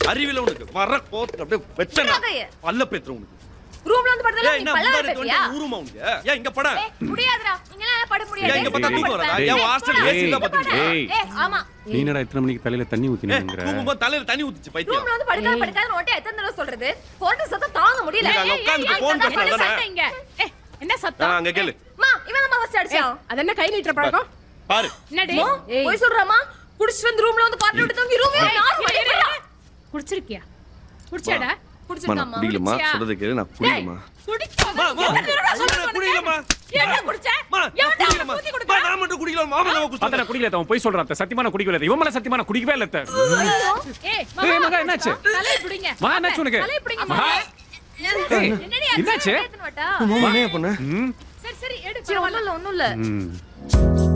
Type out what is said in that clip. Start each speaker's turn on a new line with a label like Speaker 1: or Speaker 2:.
Speaker 1: அறிவில உனக்கு வர கோத்து அப்படியே வெச்சனா
Speaker 2: என்னங்க?
Speaker 1: பல்ல பேத்துற உனக்கு
Speaker 2: ரூம்ல வந்து படுத்தல
Speaker 1: ஏய்
Speaker 2: நீ
Speaker 1: என்ன
Speaker 2: பல்ல
Speaker 1: முந்தாரி
Speaker 2: வைப்பியா
Speaker 1: தோண்டி ஊருமா உனக்கு ஏன் இங்க பட
Speaker 2: ஏய் முடியாதுடா இங்கலாம் பட முடியாது
Speaker 1: ஏன் இங்க பார்த்தா தூக்கம் வராதா
Speaker 3: ஏய்,
Speaker 1: ஏன் ஹாஸ்டல்
Speaker 3: ஏய்,
Speaker 1: ஏசி தான் பாத்துக்கிட்டு
Speaker 3: ஏய்.
Speaker 2: ஏய் ஆமா
Speaker 3: நீ என்னடா இத்தனை மணிக்கு தலையில தண்ணி
Speaker 1: ஏய்
Speaker 3: ஊத்தினுங்கிற
Speaker 1: தூங்கும்போது தலையில தண்ணி ஊத்திச்சு பைத்தியம்
Speaker 2: ரூம்ல வந்து படுக்காத படுக்காத நோட்டே எத்தனை தடவை சொல்றது போட்டு சத்தம் தாங்க முடியல
Speaker 1: நீங்க அங்க
Speaker 2: ஏய், ஏய்,
Speaker 1: உட்கார்ந்து
Speaker 2: ஏய்,
Speaker 1: phone
Speaker 2: இதான்
Speaker 1: பேசுறா
Speaker 2: பண்ணு
Speaker 1: தானே?
Speaker 2: சத்தம் இங்க.
Speaker 4: ஏய், என்ன
Speaker 1: ஆ,
Speaker 4: சத்தம்
Speaker 1: அங்க கேளு
Speaker 2: அம்மா இவன் தான் ஃபர்ஸ்ட் அடிச்சான்
Speaker 4: அது என்ன கை நீட்டுற பழக்கம்
Speaker 1: பாரு
Speaker 4: என்னடி
Speaker 2: அம்மா, போய் சொல்றாமா குடிச்சு வந்து ரூம்ல வந்து பாட்டு விட்டு தூங்கி ரூம்ல நாலு மணி
Speaker 4: குடிச்சிருக்கியா குடிச்சாடா
Speaker 1: அம்மா, நான்
Speaker 2: குடிச்சிருக்காமா
Speaker 1: குடிக்கலமா
Speaker 4: குடிச்சியா?
Speaker 1: சொல்றது கேளு நான் குடிக்கலமா
Speaker 4: குடிச்சா
Speaker 1: மா, மா, நான் குடிக்கலமா
Speaker 4: என்ன குடிச்ச
Speaker 1: மா, நான்
Speaker 4: எவன்டா
Speaker 1: குடிக்கலமா.
Speaker 4: ஊத்தி
Speaker 1: மா,
Speaker 4: கொடுத்தா?
Speaker 1: நான் மட்டும் குடிக்கல மாமா நம்ம
Speaker 3: அத்த
Speaker 1: குடிச்சா
Speaker 3: நான் குடிக்கல அத்தை, அவன் போய் சொல்றான் அத்தை. சத்தியமா நான் குடிக்கவே இல்லை இவன் மேல சத்தியமா நான் குடிக்கவே இல்லை அத்தை.
Speaker 4: ஏய்
Speaker 3: ஏய், மகா, என்னாச்சு?
Speaker 4: தலையை பிடிங்க
Speaker 3: மா, என்னாச்சு உனக்கு?
Speaker 4: தலையை பிடிங்க
Speaker 3: மகா. ஏய்,
Speaker 2: என்னடி
Speaker 3: என்னாச்சு
Speaker 2: ஏத்தன மாட்டா
Speaker 1: மாமா என்ன பண்ண
Speaker 3: ம்,
Speaker 4: சரி சரி எடு
Speaker 2: சரி ஒண்ணும் இல்ல ஒண்ணும் இல்ல
Speaker 3: ம்.